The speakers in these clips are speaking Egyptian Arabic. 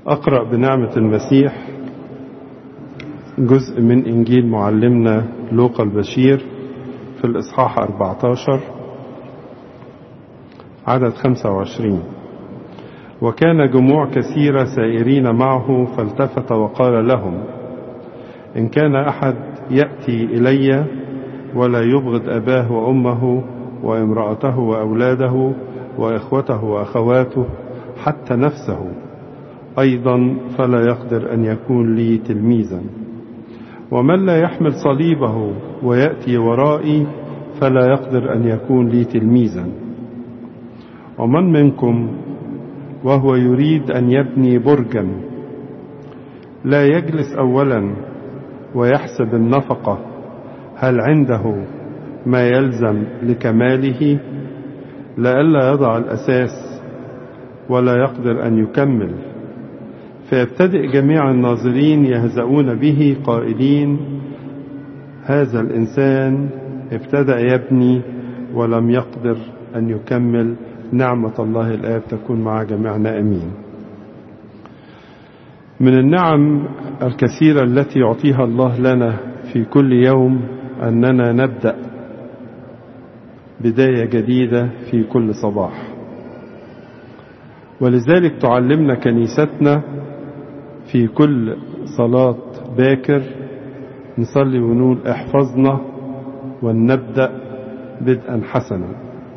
أقرأ بنعمة المسيح جزء من إنجيل معلمنا لوقا البشير في الإصحاح 14 عدد 25 وكان جموع كثيرة سائرين معه فالتفت وقال لهم إن كان أحد يأتي إلي ولا يبغض أباه وأمه وامرأته وأولاده وإخوته وأخواته حتى نفسه أيضا فلا يقدر أن يكون لي تلميذا ومن لا يحمل صليبه ويأتي ورائي فلا يقدر أن يكون لي تلميذا ومن منكم وهو يريد أن يبني برجا لا يجلس أولا ويحسب النفقة هل عنده ما يلزم لكماله لئلا يضع الأساس ولا يقدر أن يكمل فيبتدئ جميع الناظرين يهزؤون به قائلين هذا الإنسان ابتدأ يبني ولم يقدر أن يكمل نعمة الله الآب تكون مع جميعنا أمين من النعم الكثيرة التي يعطيها الله لنا في كل يوم أننا نبدأ بداية جديدة في كل صباح ولذلك تعلمنا كنيستنا في كل صلاة باكر نصلي ونقول احفظنا ولنبدأ بدءا حسنا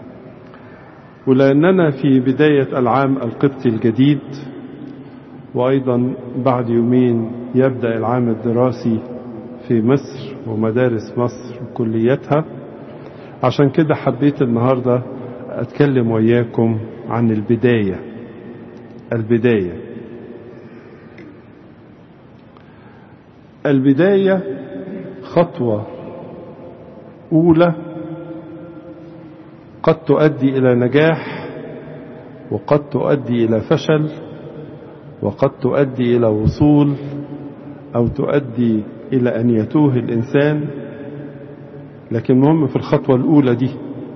ولأننا في بداية العام القبطي الجديد وأيضا بعد يومين يبدأ العام الدراسي في مصر ومدارس مصر وكليتها عشان كده حبيت النهاردة أتكلم وياكم عن البداية البداية البداية خطوة أولى قد تؤدي إلى نجاح وقد تؤدي إلى فشل وقد تؤدي إلى وصول أو تؤدي إلى أن يتوه الإنسان لكن مهم في الخطوة الأولى دي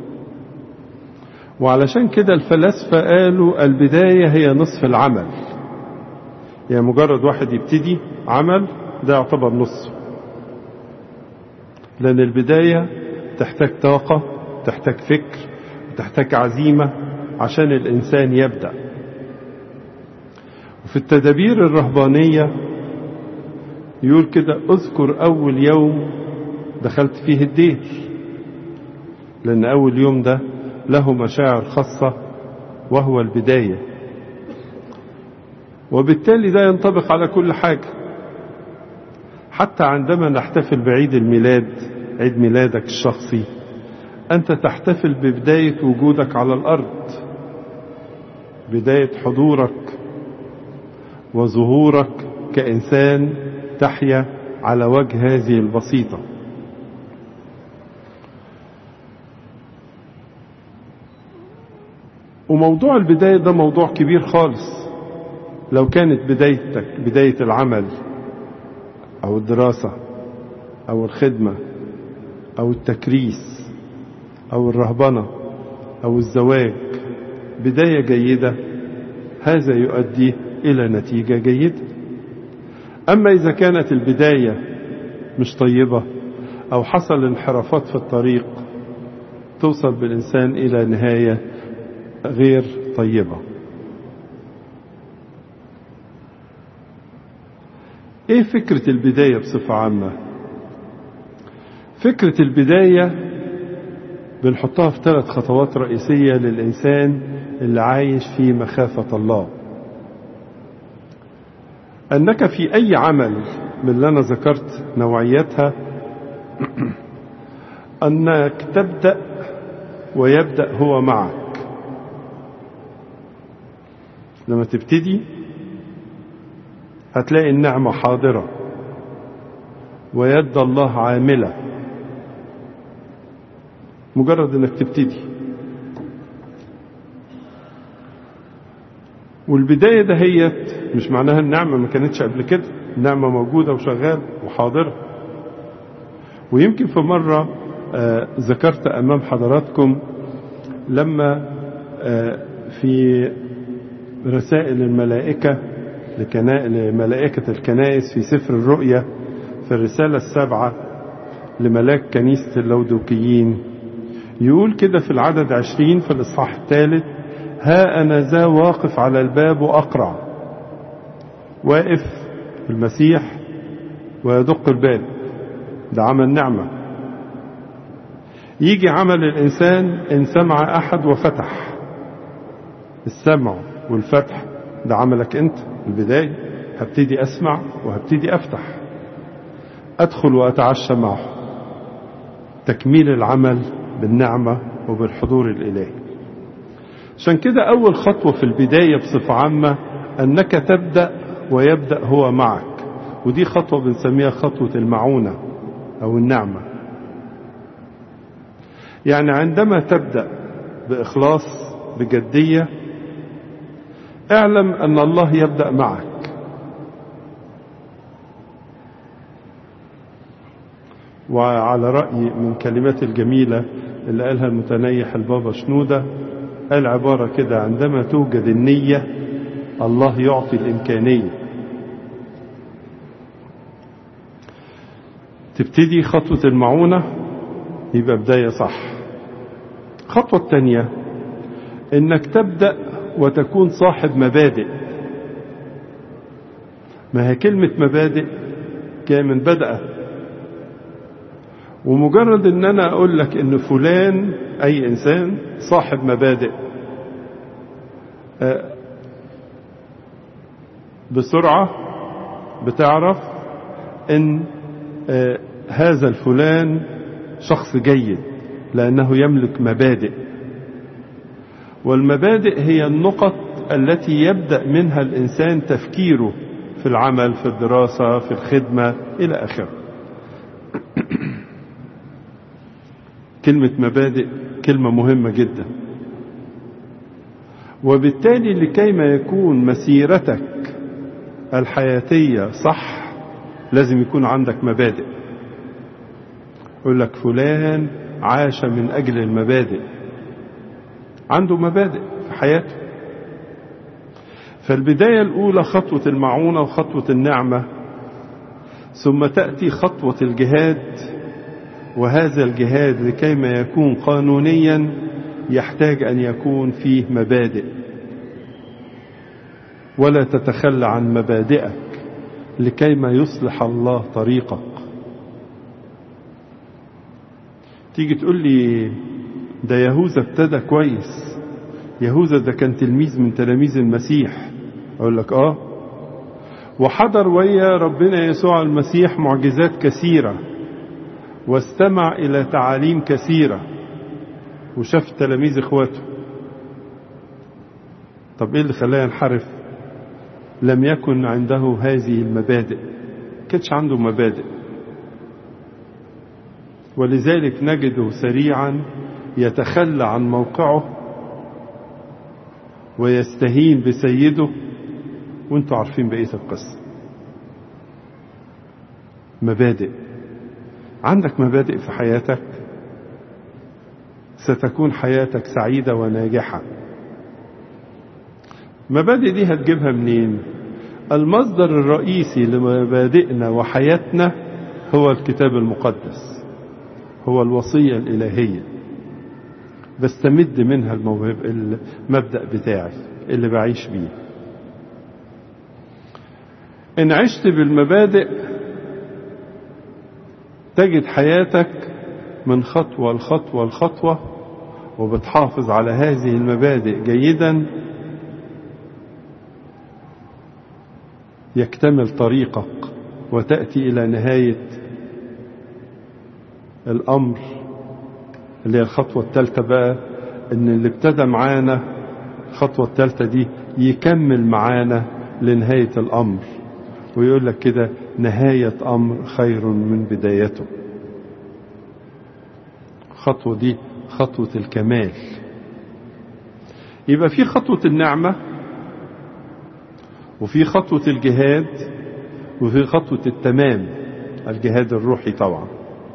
وعلشان كده الفلاسفة قالوا البداية هي نصف العمل يعني مجرد واحد يبتدي عمل ده يعتبر نصف لأن البداية تحتاج طاقة تحتاج فكر تحتاج عزيمة عشان الإنسان يبدأ وفي التدابير الرهبانية يقول كده اذكر أول يوم دخلت فيه الدير لأن أول يوم ده له مشاعر خاصة وهو البداية وبالتالي ده ينطبق على كل حاجة حتى عندما نحتفل بعيد الميلاد عيد ميلادك الشخصي أنت تحتفل ببداية وجودك على الأرض بداية حضورك وظهورك كإنسان تحيا على وجه هذه البسيطة وموضوع البداية ده موضوع كبير خالص لو كانت بدايتك بداية العمل أو الدراسة أو الخدمة أو التكريس أو الرهبنة أو الزواج بداية جيدة هذا يؤدي إلى نتيجة جيدة أما إذا كانت البداية مش طيبة أو حصل انحرافات في الطريق توصل بالإنسان إلى نهاية غير طيبة ايه فكرة البداية بصفة عامة فكرة البداية بنحطها في ثلاث خطوات رئيسية للإنسان اللي عايش في مخافة الله أنك في أي عمل من اللي أنا ذكرت نوعيتها أنك تبدأ ويبدأ هو معك لما تبتدي هتلاقي النعمة حاضرة ويد الله عاملة مجرد انك تبتدي والبداية دهيت مش معناها النعمة ما كانتش قبل كده النعمة موجودة وشغال وحاضرة ويمكن في مرة آه ذكرت أمام حضراتكم لما آه في رسائل الملائكة لملائكة الكنائس في سفر الرؤيا في الرسالة السابعة لملاك كنيسة اللودوكيين يقول كده في العدد عشرين في الإصحاح الثالث ها أنا ذا واقف على الباب وأقرع واقف المسيح ويدق الباب ده عمل نعمة يجي عمل الإنسان إن سمع أحد وفتح السمع والفتح ده عملك أنت البداية هبتدي أسمع وهبتدي أفتح أدخل وأتعشى معه تكميل العمل بالنعمة وبالحضور الإلهي عشان كده أول خطوة في البداية بصفة عامة أنك تبدأ ويبدأ هو معك ودي خطوة بنسميها خطوة المعونة أو النعمة يعني عندما تبدأ بإخلاص بجدية اعلم أن الله يبدأ معك وعلى رأي من كلمات الجميلة اللي قالها المتنيح البابا شنودة قال عبارة كده عندما توجد النية الله يعطي الإمكانية تبتدي خطوة المعونة يبقى بداية صح الخطوة الثانية انك تبدأ وتكون صاحب مبادئ ما هي كلمة مبادئ جاية من بدأ ومجرد ان انا اقول لك ان فلان اي انسان صاحب مبادئ بسرعة بتعرف ان هذا الفلان شخص جيد لأنه يملك مبادئ والمبادئ هي النقط التي يبدأ منها الإنسان تفكيره في العمل في الدراسة في الخدمة إلى آخره كلمة مبادئ كلمة مهمة جدا وبالتالي لكيما يكون مسيرتك الحياتية صح لازم يكون عندك مبادئ يقول لك فلان عاش من أجل المبادئ عنده مبادئ في حياته فالبداية الأولى خطوة المعونة وخطوة النعمة ثم تأتي خطوة الجهاد وهذا الجهاد لكيما يكون قانونيا يحتاج أن يكون فيه مبادئ ولا تتخلى عن مبادئك لكيما يصلح الله طريقك تيجي تقول لي ده يهوذا ابتدى كويس يهوذا ده كان تلميذ من تلاميذ المسيح اقول لك اه وحضر ويا ربنا يسوع المسيح معجزات كثيره واستمع الى تعاليم كثيره وشاف تلاميذ اخواته طب ايه اللي خلاه ينحرف لم يكن عنده هذه المبادئ كانش عنده مبادئ ولذلك نجده سريعا يتخلى عن موقعه ويستهين بسيده وانتوا عارفين بقية القصة مبادئ عندك مبادئ في حياتك ستكون حياتك سعيدة وناجحة مبادئ دي هتجيبها منين المصدر الرئيسي لمبادئنا وحياتنا هو الكتاب المقدس هو الوصية الإلهية بستمد منها الموهب المبدأ بتاعي اللي بعيش بيه إن عشت بالمبادئ تجد حياتك من خطوة لخطوة لخطوة وبتحافظ على هذه المبادئ جيدا يكتمل طريقك وتأتي إلى نهاية الأمر اللي هي الخطوة الثالثة بقى إن اللي ابتدى معانا الخطوة الثالثة دي يكمل معانا لنهاية الأمر ويقول لك كده نهاية أمر خير من بدايته الخطوة دي خطوة الكمال يبقى في خطوة النعمة وفي خطوة الجهاد وفي خطوة التمام الجهاد الروحي طبعا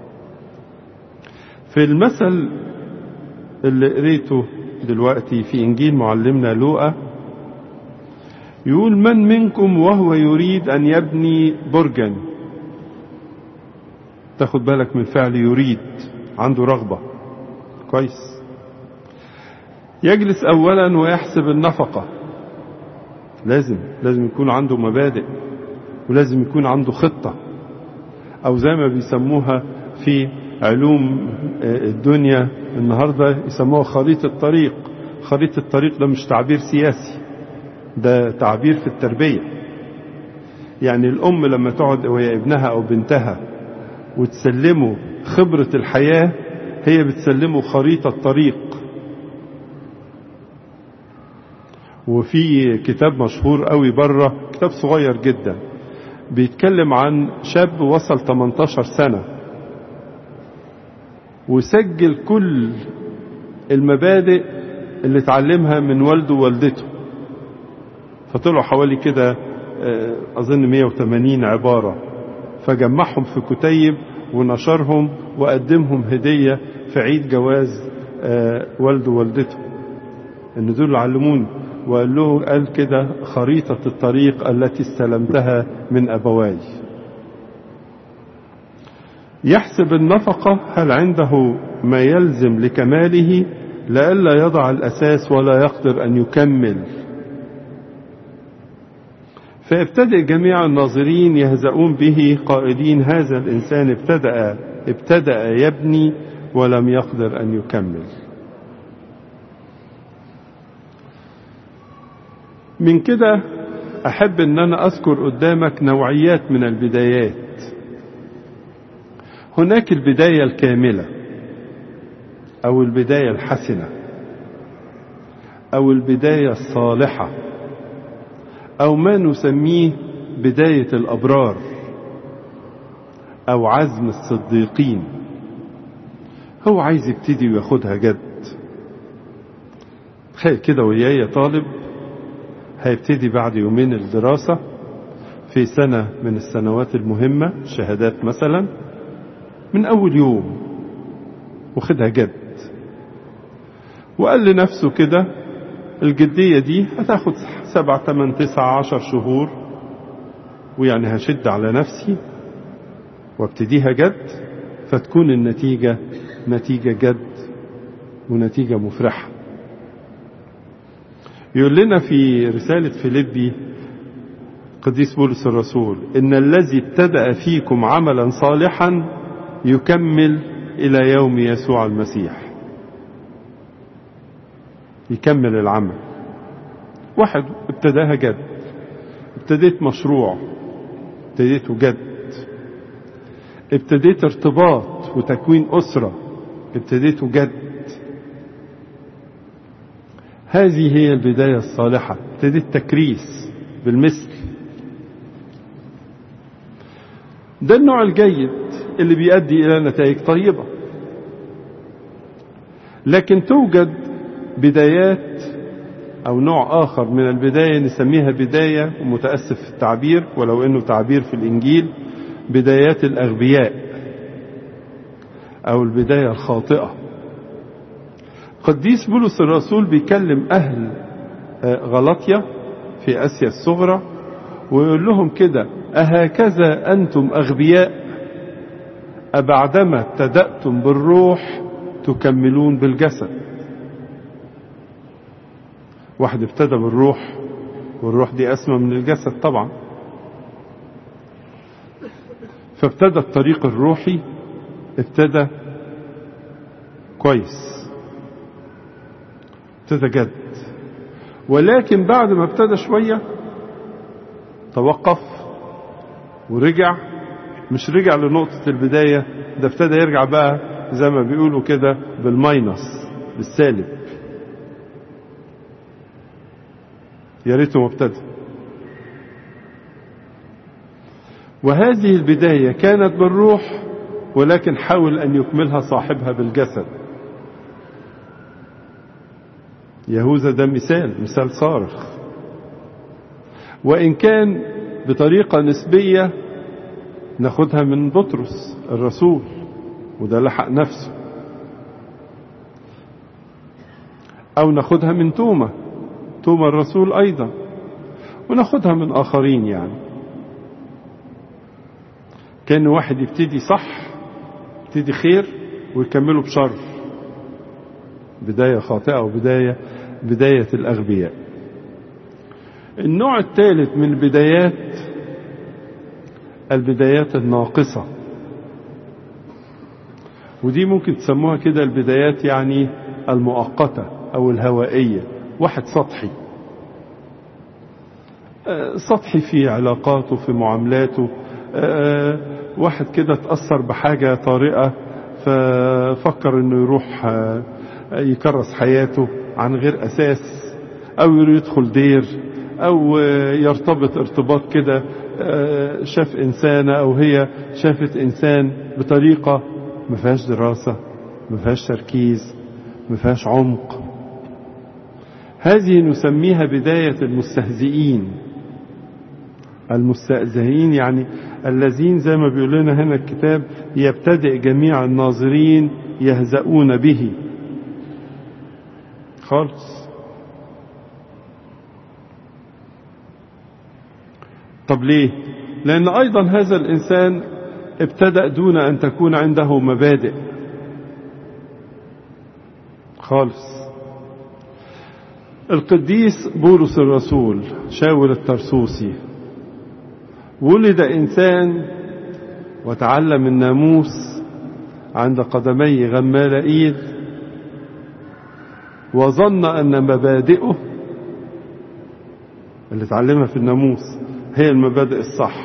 في المثل اللي قريته دلوقتي في إنجيل معلمنا لوقا يقول من منكم وهو يريد أن يبني برجا تاخد بالك من فعل يريد عنده رغبة كويس يجلس أولا ويحسب النفقة لازم لازم يكون عنده مبادئ ولازم يكون عنده خطة أو زي ما بيسموها في علوم الدنيا النهاردة يسموها خريطة الطريق خريطة الطريق ده مش تعبير سياسي ده تعبير في التربية يعني الأم لما تقعد وهي ابنها أو بنتها وتسلمه خبرة الحياة هي بتسلمه خريطة طريق وفي كتاب مشهور قوي بره كتاب صغير جدا بيتكلم عن شاب وصل 18 سنة وسجل كل المبادئ اللي اتعلمها من والده ووالدته فطلعوا حوالي كده أظن 180 عبارة فجمعهم في كتيب ونشرهم وقدمهم هدية في عيد جواز والده ووالدته ان دول علموني وقال له قال كده خريطة الطريق التي استلمتها من أبواي يحسب النفقة هل عنده ما يلزم لكماله لئلا يضع الأساس ولا يقدر أن يكمل فيبتدئ جميع الناظرين يهزؤون به قائلين هذا الإنسان ابتدأ ابتدأ يبني ولم يقدر أن يكمل من كده أحب أن أنا أذكر قدامك نوعيات من البدايات هناك البداية الكاملة أو البداية الحسنة أو البداية الصالحة أو ما نسميه بداية الأبرار أو عزم الصديقين هو عايز يبتدي وياخدها جد تخيل كده وياي طالب هيبتدي بعد يومين الدراسة في سنة من السنوات المهمة شهادات مثلا من أول يوم واخدها جد وقال لنفسه كده الجدية دي هتاخد سبع تمن تسع عشر شهور ويعني هشد على نفسي وابتديها جد فتكون النتيجة نتيجة جد ونتيجة مفرحة يقول لنا في رسالة فيليبي قديس بولس الرسول إن الذي ابتدأ فيكم عملا صالحا يكمل إلى يوم يسوع المسيح يكمل العمل واحد ابتداها جد ابتديت مشروع ابتديته جد ابتديت ارتباط وتكوين أسرة ابتديته جد هذه هي البداية الصالحة ابتديت تكريس بالمثل ده النوع الجيد اللي بيؤدي إلى نتائج طيبة لكن توجد بدايات أو نوع آخر من البداية نسميها بداية ومتأسف في التعبير ولو أنه تعبير في الإنجيل بدايات الأغبياء أو البداية الخاطئة قديس بولس الرسول بيكلم أهل غلطية في آسيا الصغرى ويقول لهم كده أهكذا أنتم أغبياء أبعدما ابتدأتم بالروح تكملون بالجسد واحد ابتدى بالروح والروح دي أسمى من الجسد طبعا فابتدى الطريق الروحي ابتدى كويس ابتدى جد ولكن بعد ما ابتدى شوية توقف ورجع مش رجع لنقطة البداية ده ابتدى يرجع بقى زي ما بيقولوا كده بالماينس بالسالب يا ريته ما ابتدى وهذه البداية كانت بالروح ولكن حاول أن يكملها صاحبها بالجسد يهوذا ده مثال مثال صارخ وإن كان بطريقة نسبية ناخدها من بطرس الرسول وده لحق نفسه أو ناخدها من توما توما الرسول أيضا وناخدها من آخرين يعني كان واحد يبتدي صح يبتدي خير ويكمله بشر بداية خاطئة وبداية بداية الأغبياء النوع الثالث من البدايات البدايات الناقصة ودي ممكن تسموها كده البدايات يعني المؤقتة أو الهوائية واحد سطحي سطحي في علاقاته في معاملاته واحد كده تأثر بحاجة طارئة ففكر انه يروح يكرس حياته عن غير اساس او يدخل دير او يرتبط ارتباط كده شاف انسانة او هي شافت انسان بطريقة ما فيهاش دراسة ما فيهاش تركيز ما فيهاش عمق هذه نسميها بداية المستهزئين المستهزئين يعني الذين زي ما بيقول لنا هنا الكتاب يبتدئ جميع الناظرين يهزؤون به خالص طب ليه لأن أيضا هذا الإنسان ابتدأ دون أن تكون عنده مبادئ خالص القديس بولس الرسول شاول الترسوسي ولد إنسان وتعلم الناموس عند قدمي غمالائيل وظن أن مبادئه اللي تعلمها في الناموس هي المبادئ الصح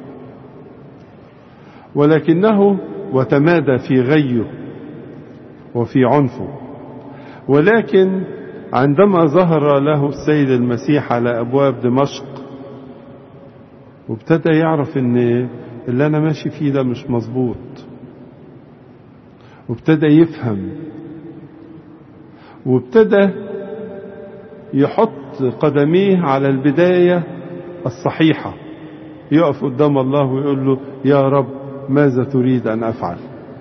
ولكنه وتمادى في غيه وفي عنفه ولكن عندما ظهر له السيد المسيح على أبواب دمشق وابتدى يعرف ان اللي انا ماشي فيه ده مش مظبوط وابتدى يفهم وابتدى يحط قدميه على البداية الصحيحة يقف قدام الله ويقول له يا رب ماذا تريد أن أفعل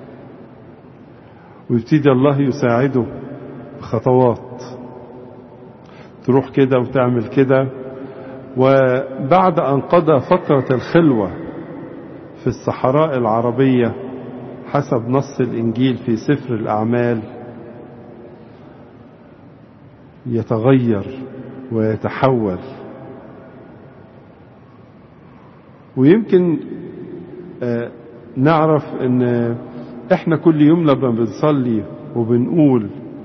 ويبتدي الله يساعده بخطوات تروح كده وتعمل كده وبعد أن قضى فترة الخلوة في الصحراء العربية حسب نص الإنجيل في سفر الأعمال يتغير ويتحول ويمكن نعرف ان احنا كل يوم لما بنصلي وبنقول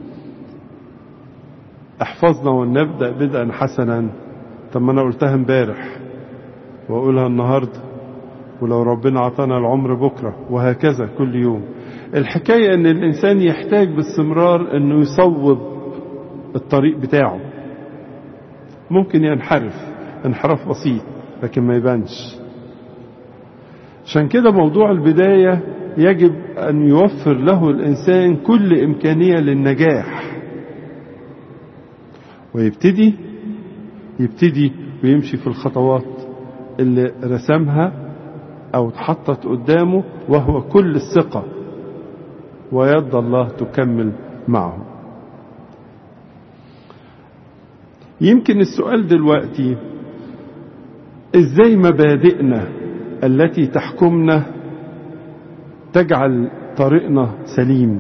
احفظنا ونبدأ بدءا حسنا طب ما انا قلتها امبارح واقولها النهارده ولو ربنا عطانا العمر بكره وهكذا كل يوم الحكايه ان الانسان يحتاج باستمرار انه يصوب الطريق بتاعه ممكن ينحرف انحراف بسيط لكن ما يبانش عشان كده موضوع البدايه يجب ان يوفر له الانسان كل امكانيه للنجاح ويبتدي يبتدي ويمشي في الخطوات اللي رسمها او اتحطت قدامه وهو كل الثقة ويد الله تكمل معه يمكن السؤال دلوقتي ازاي مبادئنا التي تحكمنا تجعل طريقنا سليم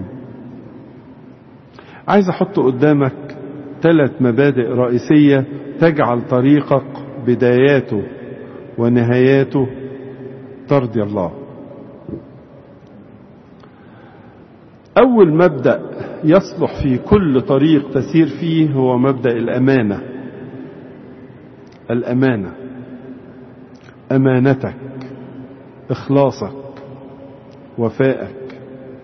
عايز احط قدامك ثلاث مبادئ رئيسية تجعل طريقك بداياته ونهاياته ترضي الله أول مبدأ يصلح في كل طريق تسير فيه هو مبدأ الأمانة الأمانة أمانتك إخلاصك وفائك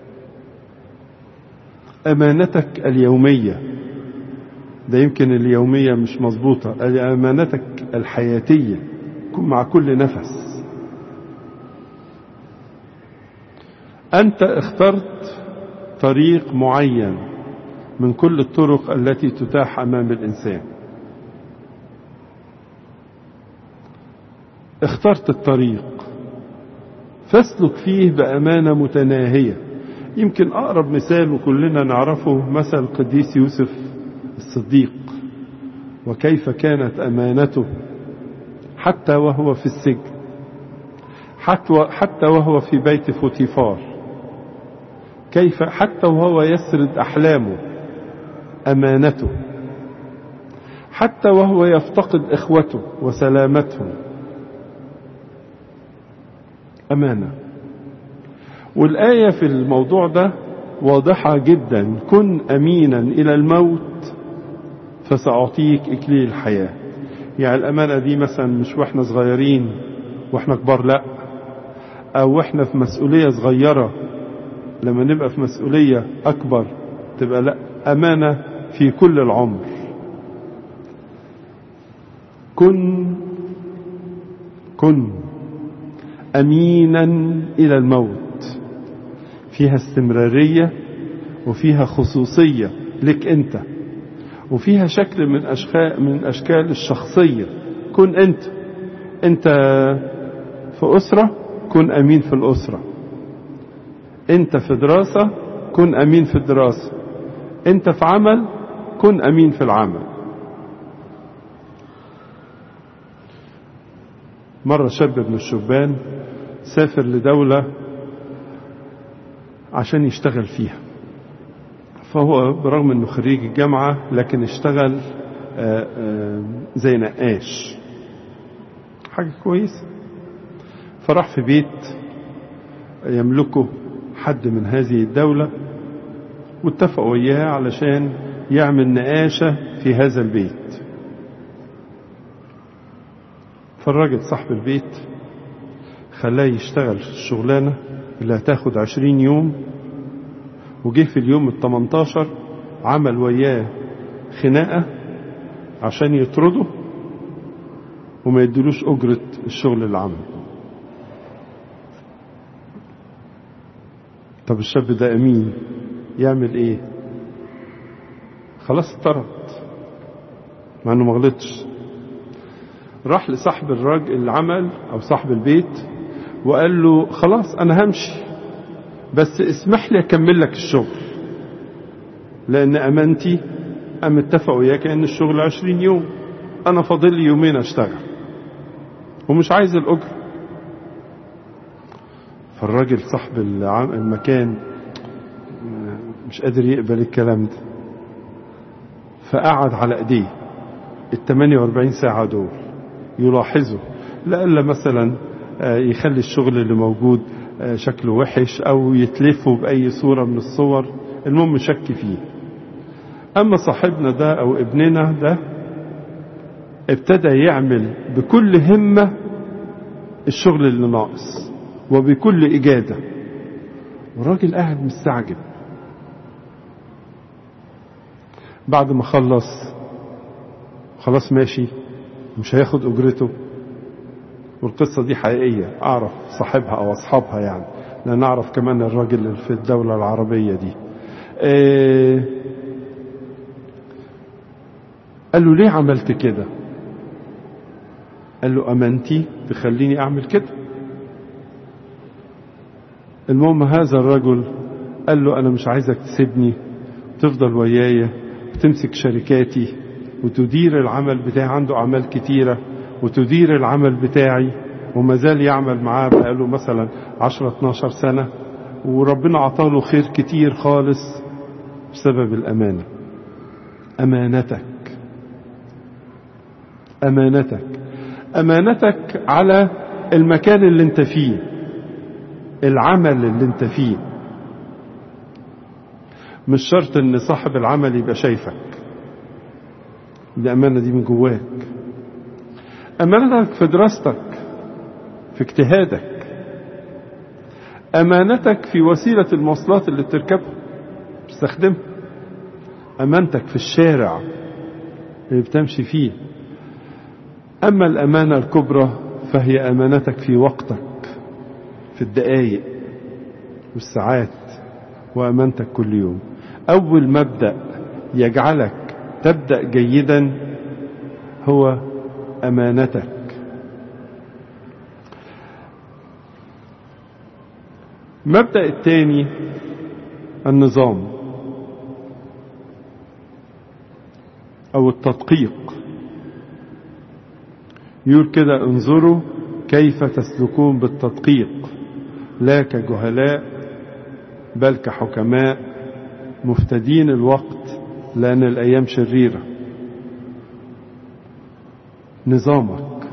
أمانتك اليومية ده يمكن اليومية مش مظبوطة أمانتك الحياتية مع كل نفس أنت اخترت طريق معين من كل الطرق التي تتاح أمام الإنسان اخترت الطريق فاسلك فيه بأمانة متناهية يمكن أقرب مثال وكلنا نعرفه مثل القديس يوسف الصديق وكيف كانت أمانته حتى وهو في السجن حتى وهو في بيت فوتيفار كيف حتى وهو يسرد أحلامه أمانته حتى وهو يفتقد إخوته وسلامتهم أمانة والآية في الموضوع ده واضحة جدا كن أمينا إلى الموت فسأعطيك إكليل الحياة يعني الأمانة دي مثلا مش وإحنا صغيرين وإحنا كبار لأ أو إحنا في مسؤولية صغيرة لما نبقى في مسؤولية أكبر تبقى لأ أمانة في كل العمر كن كن أمينا إلى الموت فيها استمرارية وفيها خصوصية لك أنت وفيها شكل من أشكال, من أشكال الشخصية كن أنت أنت في أسرة كن أمين في الأسرة أنت في دراسة كن أمين في الدراسة أنت في عمل كن أمين في العمل مرة شاب من الشبان سافر لدولة عشان يشتغل فيها فهو برغم انه خريج الجامعة لكن اشتغل آآ آآ زي نقاش حاجة كويسة فراح في بيت يملكه حد من هذه الدولة واتفقوا وياه علشان يعمل نقاشة في هذا البيت فالراجل صاحب البيت خلاه يشتغل الشغلانة اللي هتاخد عشرين يوم وجه في اليوم التمنتاشر عمل وياه خناقة عشان يطرده وما يدلوش أجرة الشغل اللي عمله طب الشاب ده أمين يعمل إيه خلاص اتطرد مع إنه ما غلطش راح لصاحب الراجل العمل أو صاحب البيت وقال له خلاص أنا همشي بس اسمح لي أكمل لك الشغل لأن أمانتي أم اتفقوا وياك أن الشغل عشرين يوم أنا فاضل لي يومين أشتغل ومش عايز الأجر فالراجل صاحب المكان مش قادر يقبل الكلام ده فقعد على ايديه ال 48 ساعة دول يلاحظه لألا مثلا يخلي الشغل اللي موجود شكله وحش أو يتلفه بأي صورة من الصور المهم شك فيه أما صاحبنا ده أو ابننا ده ابتدى يعمل بكل همة الشغل اللي ناقص وبكل إجادة والراجل قاعد مستعجب بعد ما خلص خلاص ماشي مش هياخد أجرته والقصة دي حقيقية أعرف صاحبها أو أصحابها يعني لأن أعرف كمان الراجل اللي في الدولة العربية دي إيه قال له ليه عملت كده قال له أمانتي تخليني أعمل كده المهم هذا الرجل قال له أنا مش عايزك تسيبني تفضل ويايا وتمسك شركاتي وتدير العمل بتاعي عنده أعمال كتيرة وتدير العمل بتاعي وما زال يعمل معاه بقاله مثلا 10 12 سنة وربنا عطاله خير كتير خالص بسبب الأمانة أمانتك أمانتك أمانتك على المكان اللي انت فيه العمل اللي انت فيه مش شرط ان صاحب العمل يبقى شايفك الأمانة دي من جواك أمانتك في دراستك في اجتهادك أمانتك في وسيلة المواصلات اللي بتركبها بتستخدمها أمانتك في الشارع اللي بتمشي فيه أما الأمانة الكبرى فهي أمانتك في وقتك في الدقايق والساعات وأمانتك كل يوم أول مبدأ يجعلك تبدأ جيدا هو أمانتك المبدأ الثاني النظام أو التدقيق يقول كده انظروا كيف تسلكون بالتدقيق لا كجهلاء بل كحكماء مفتدين الوقت لأن الأيام شريرة نظامك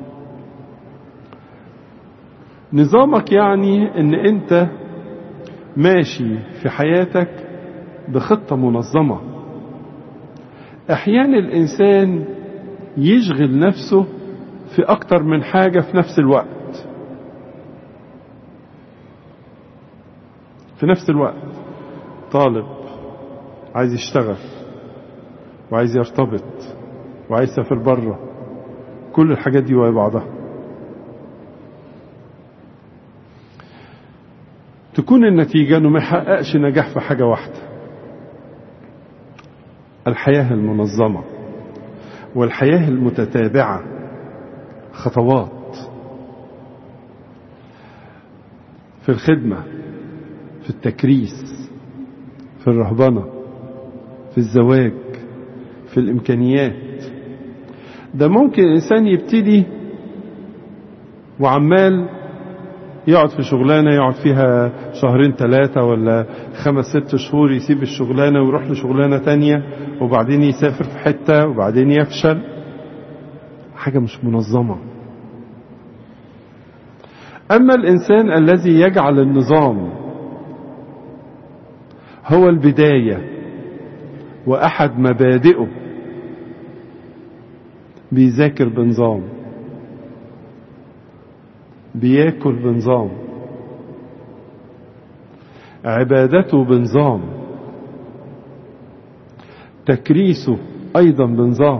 نظامك يعني ان انت ماشي في حياتك بخطة منظمة احيانا الانسان يشغل نفسه في اكتر من حاجة في نفس الوقت في نفس الوقت طالب عايز يشتغل وعايز يرتبط وعايز يسافر بره كل الحاجات دي وهي بعضها تكون النتيجة انه ما يحققش نجاح في حاجة واحدة الحياة المنظمة والحياة المتتابعة خطوات في الخدمة في التكريس في الرهبنة في الزواج في الإمكانيات ده ممكن الإنسان يبتدي وعمال يقعد في شغلانة يقعد فيها شهرين ثلاثة ولا خمس ست شهور يسيب الشغلانة ويروح لشغلانة تانية وبعدين يسافر في حتة وبعدين يفشل حاجة مش منظمة أما الإنسان الذي يجعل النظام هو البداية وأحد مبادئه بيذاكر بنظام بياكل بنظام عبادته بنظام تكريسه أيضا بنظام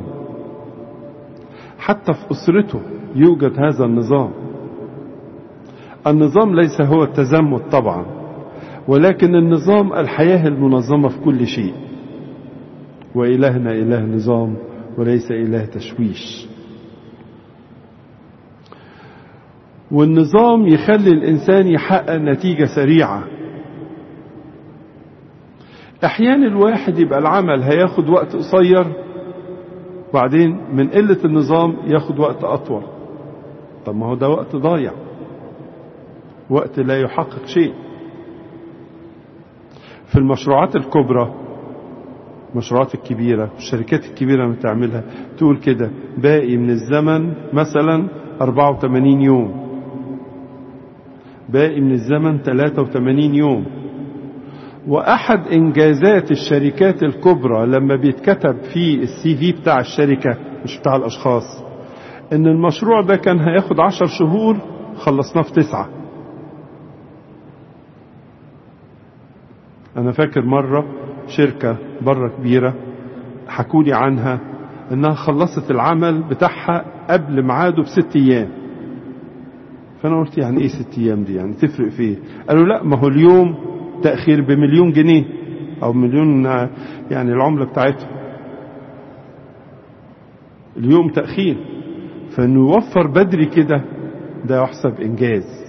حتى في أسرته يوجد هذا النظام النظام ليس هو التزمت طبعا ولكن النظام الحياة المنظمة في كل شيء وإلهنا إله نظام وليس إله تشويش والنظام يخلي الإنسان يحقق نتيجة سريعة أحيانا الواحد يبقى العمل هياخد وقت قصير وبعدين من قلة النظام ياخد وقت أطول طب ما هو ده وقت ضايع وقت لا يحقق شيء في المشروعات الكبرى المشروعات الكبيرة الشركات الكبيرة لما تعملها تقول كده باقي من الزمن مثلا 84 يوم باقي من الزمن 83 يوم وأحد إنجازات الشركات الكبرى لما بيتكتب في السي في بتاع الشركة مش بتاع الأشخاص إن المشروع ده كان هياخد عشر شهور خلصناه في تسعة أنا فاكر مرة شركة بره كبيرة حكولي عنها إنها خلصت العمل بتاعها قبل ميعاده بست أيام فأنا قلت يعني إيه ست أيام دي يعني تفرق في إيه؟ قالوا لا ما هو اليوم تأخير بمليون جنيه أو مليون يعني العملة بتاعتهم اليوم تأخير فإنه يوفر بدري كده ده يحسب إنجاز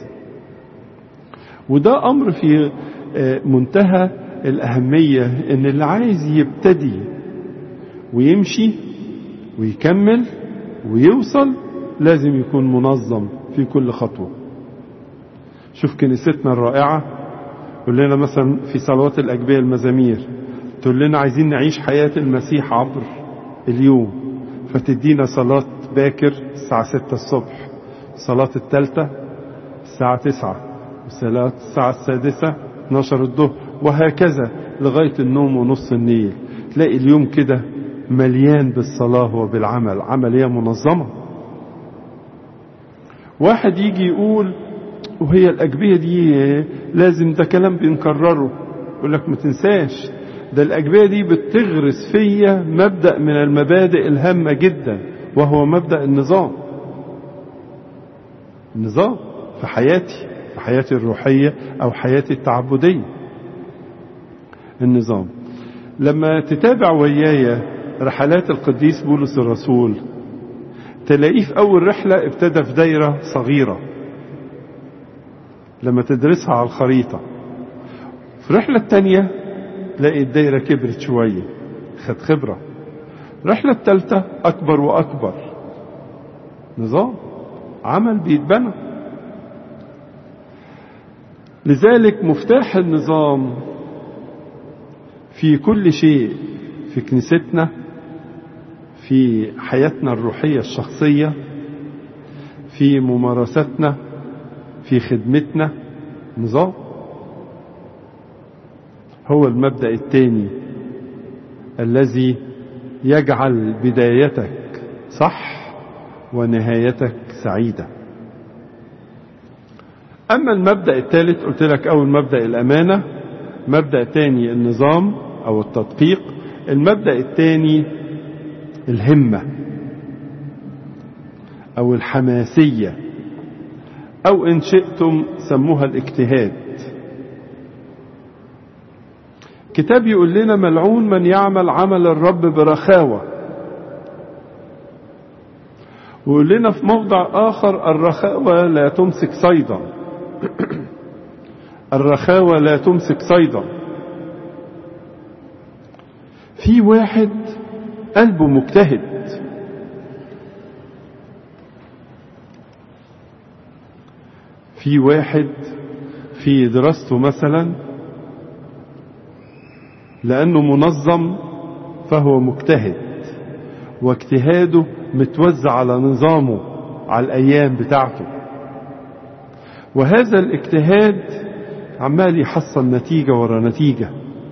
وده أمر في منتهى الأهمية إن اللي عايز يبتدي ويمشي ويكمل ويوصل لازم يكون منظم في كل خطوة شوف كنيستنا الرائعة يقول لنا مثلا في صلوات الأجبية المزامير تقول لنا عايزين نعيش حياة المسيح عبر اليوم فتدينا صلاة باكر الساعة ستة الصبح صلاة التالتة الساعة تسعة وصلاة الساعة السادسة 12 الظهر وهكذا لغاية النوم ونص النيل تلاقي اليوم كده مليان بالصلاة وبالعمل عملية منظمة واحد يجي يقول وهي الأجبية دي لازم ده كلام بنكرره يقول لك ما تنساش ده الأجبية دي بتغرس فيا مبدأ من المبادئ الهامة جدا وهو مبدأ النظام النظام في حياتي في حياتي الروحية أو حياتي التعبدية النظام لما تتابع ويايا رحلات القديس بولس الرسول تلاقيه في أول رحلة ابتدى في دايرة صغيرة لما تدرسها على الخريطة في الرحلة الثانية تلاقي الدايرة كبرت شوية خد خبرة الرحلة الثالثة أكبر وأكبر نظام عمل بيتبنى لذلك مفتاح النظام في كل شيء في كنيستنا في حياتنا الروحية الشخصية في ممارستنا في خدمتنا نظام هو المبدأ الثاني الذي يجعل بدايتك صح ونهايتك سعيدة أما المبدأ الثالث قلت لك أول مبدأ الأمانة مبدأ تاني النظام أو التدقيق المبدأ الثاني الهمة أو الحماسية أو إن شئتم سموها الاجتهاد كتاب يقول لنا ملعون من يعمل عمل الرب برخاوة ويقول لنا في موضع آخر الرخاوة لا تمسك صيدا الرخاوة لا تمسك صيدا في واحد قلبه مجتهد في واحد في دراسته مثلا لأنه منظم فهو مجتهد واجتهاده متوزع على نظامه على الأيام بتاعته وهذا الاجتهاد عمال يحصل نتيجة ورا نتيجة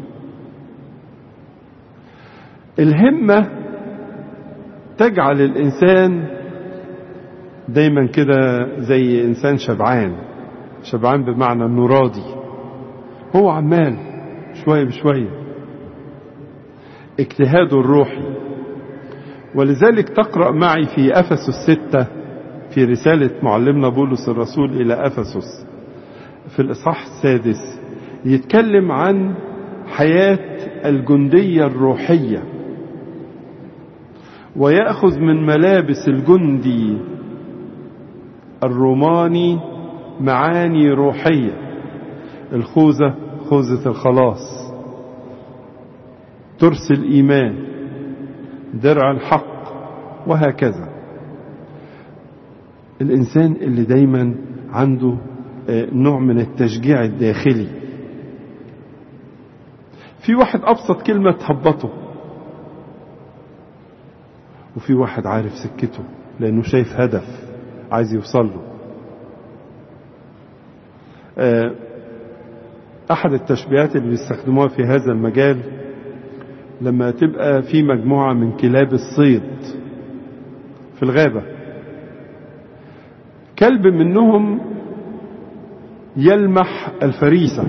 الهمة تجعل الإنسان دايما كده زي إنسان شبعان شبعان بمعنى أنه راضي هو عمال شوية بشوية اجتهاده الروحي ولذلك تقرأ معي في أفسس الستة في رسالة معلمنا بولس الرسول إلى أفسس في الإصحاح السادس يتكلم عن حياة الجندية الروحية ويأخذ من ملابس الجندي الروماني معاني روحية الخوذة خوذة الخلاص ترس الإيمان درع الحق وهكذا الإنسان اللي دايما عنده نوع من التشجيع الداخلي في واحد أبسط كلمة تهبطه وفي واحد عارف سكته لأنه شايف هدف عايز يوصل له أحد التشبيهات اللي بيستخدموها في هذا المجال لما تبقى في مجموعة من كلاب الصيد في الغابة كلب منهم يلمح الفريسة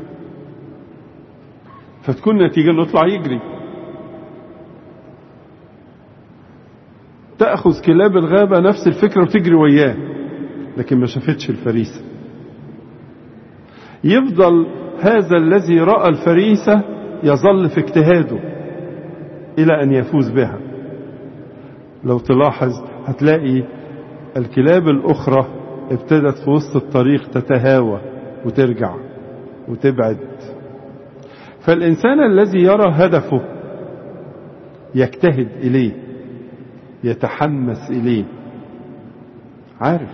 فتكون نتيجة انه يطلع يجري تأخذ كلاب الغابة نفس الفكرة وتجري وياه لكن ما شافتش الفريسة يفضل هذا الذي رأى الفريسة يظل في اجتهاده إلى أن يفوز بها لو تلاحظ هتلاقي الكلاب الأخرى ابتدت في وسط الطريق تتهاوى وترجع وتبعد فالإنسان الذي يرى هدفه يجتهد إليه يتحمس إليه عارف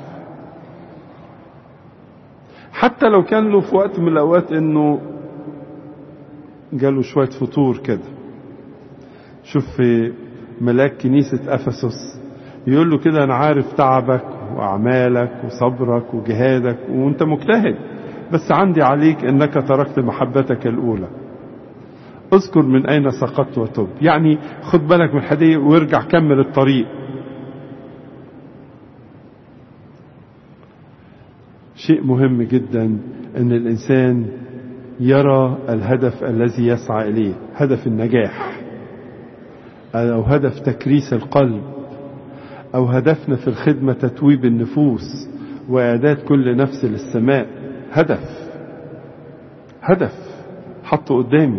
حتى لو كان له في وقت من الأوقات إنه جاله شوية فطور كده شوف في ملاك كنيسة أفسس يقول له كده أنا عارف تعبك وأعمالك وصبرك وجهادك وأنت مجتهد بس عندي عليك أنك تركت محبتك الأولى اذكر من أين سقطت وتب يعني خد بالك من الحدية وارجع كمل الطريق شيء مهم جدا أن الإنسان يرى الهدف الذي يسعى إليه هدف النجاح أو هدف تكريس القلب أو هدفنا في الخدمة تتويب النفوس وإعداد كل نفس للسماء هدف هدف حطه قدامي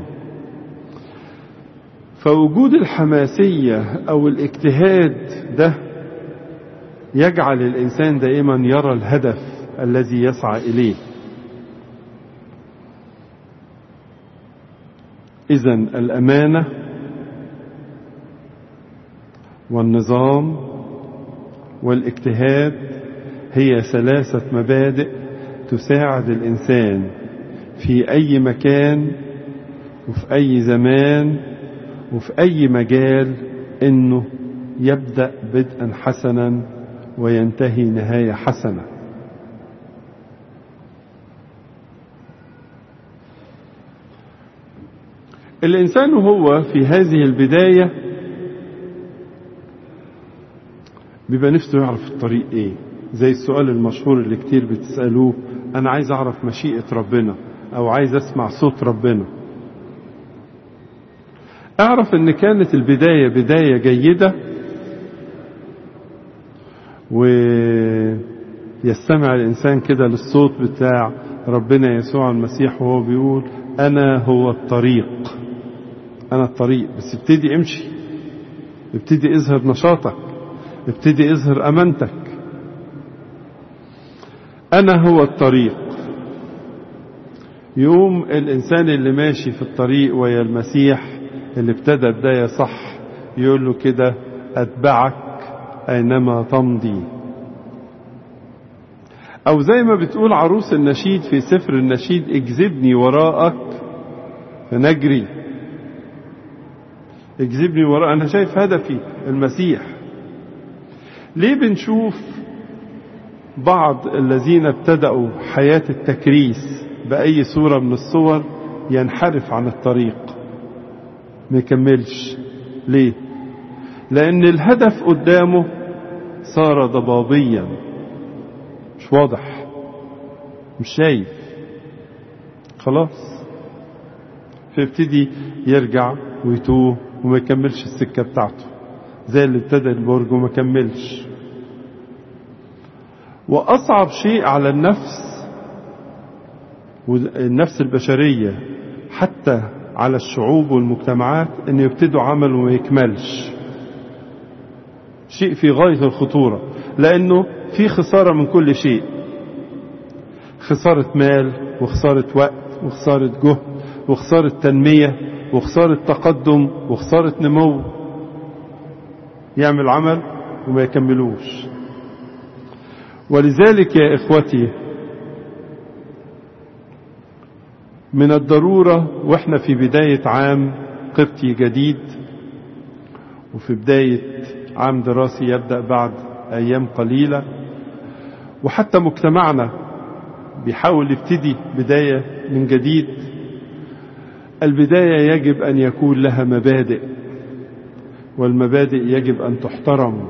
فوجود الحماسية أو الاجتهاد ده يجعل الإنسان دائما يرى الهدف الذي يسعى إليه إذا الأمانة والنظام والاجتهاد هي ثلاثة مبادئ تساعد الإنسان في أي مكان وفي أي زمان وفي أي مجال إنه يبدأ بدءا حسنا وينتهي نهاية حسنة الإنسان هو في هذه البداية بيبقى نفسه يعرف الطريق إيه زي السؤال المشهور اللي كتير بتسألوه أنا عايز أعرف مشيئة ربنا أو عايز أسمع صوت ربنا أعرف أن كانت البداية بداية جيدة ويستمع الإنسان كده للصوت بتاع ربنا يسوع المسيح وهو بيقول أنا هو الطريق أنا الطريق بس ابتدي امشي ابتدي اظهر نشاطك ابتدي اظهر أمانتك أنا هو الطريق يوم الإنسان اللي ماشي في الطريق ويا المسيح اللي ابتدى بداية صح يقول له كده أتبعك أينما تمضي أو زي ما بتقول عروس النشيد في سفر النشيد اجذبني وراءك فنجري اجذبني وراء أنا شايف هدفي المسيح ليه بنشوف بعض الذين ابتدأوا حياة التكريس بأي صورة من الصور ينحرف عن الطريق ما يكملش ليه لأن الهدف قدامه صار ضبابيا مش واضح مش شايف خلاص فيبتدي يرجع ويتوه وما يكملش السكة بتاعته زي اللي ابتدى البرج وما كملش وأصعب شيء على النفس والنفس البشرية حتى على الشعوب والمجتمعات ان يبتدوا عمل وما يكملش شيء في غاية الخطورة لانه في خسارة من كل شيء خسارة مال وخسارة وقت وخسارة جهد وخسارة تنمية وخسارة تقدم وخسارة نمو يعمل عمل وما يكملوش ولذلك يا إخوتي من الضرورة واحنا في بداية عام قبطي جديد وفي بداية عام دراسي يبدأ بعد أيام قليلة وحتى مجتمعنا بيحاول يبتدي بداية من جديد البداية يجب أن يكون لها مبادئ والمبادئ يجب أن تحترم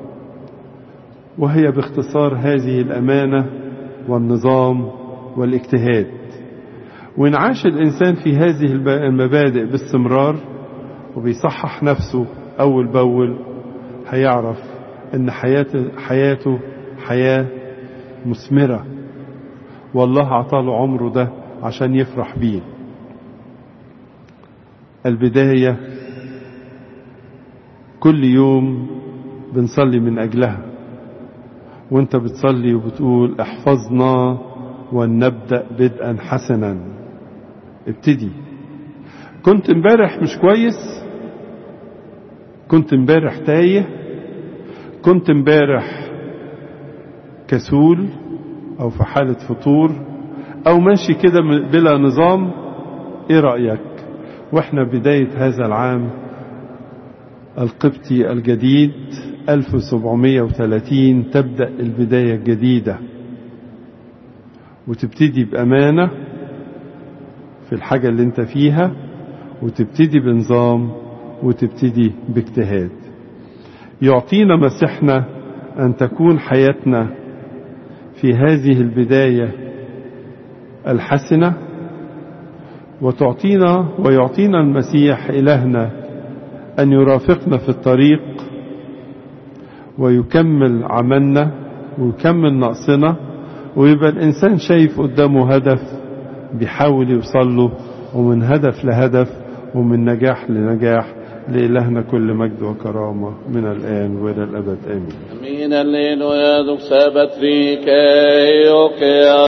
وهي باختصار هذه الأمانة والنظام والاجتهاد وإن عاش الإنسان في هذه المبادئ باستمرار وبيصحح نفسه أول بأول هيعرف أن حياته, حياته حياة مثمرة والله عطاله عمره ده عشان يفرح بيه البداية كل يوم بنصلي من أجلها وانت بتصلي وبتقول احفظنا ولنبدأ بدءا حسنا ابتدي كنت امبارح مش كويس كنت امبارح تايه كنت امبارح كسول او في حالة فطور او ماشي كده بلا نظام ايه رأيك واحنا بداية هذا العام القبطي الجديد 1730 تبدأ البداية الجديدة وتبتدي بأمانة في الحاجة اللي انت فيها وتبتدي بنظام وتبتدي باجتهاد يعطينا مسيحنا أن تكون حياتنا في هذه البداية الحسنة وتعطينا ويعطينا المسيح إلهنا أن يرافقنا في الطريق ويكمل عملنا ويكمل نقصنا ويبقى الإنسان شايف قدامه هدف بيحاول يوصل له ومن هدف لهدف ومن نجاح لنجاح لإلهنا كل مجد وكرامة من الآن وإلى الأبد آمين Min allelo jag dog sabbat rike och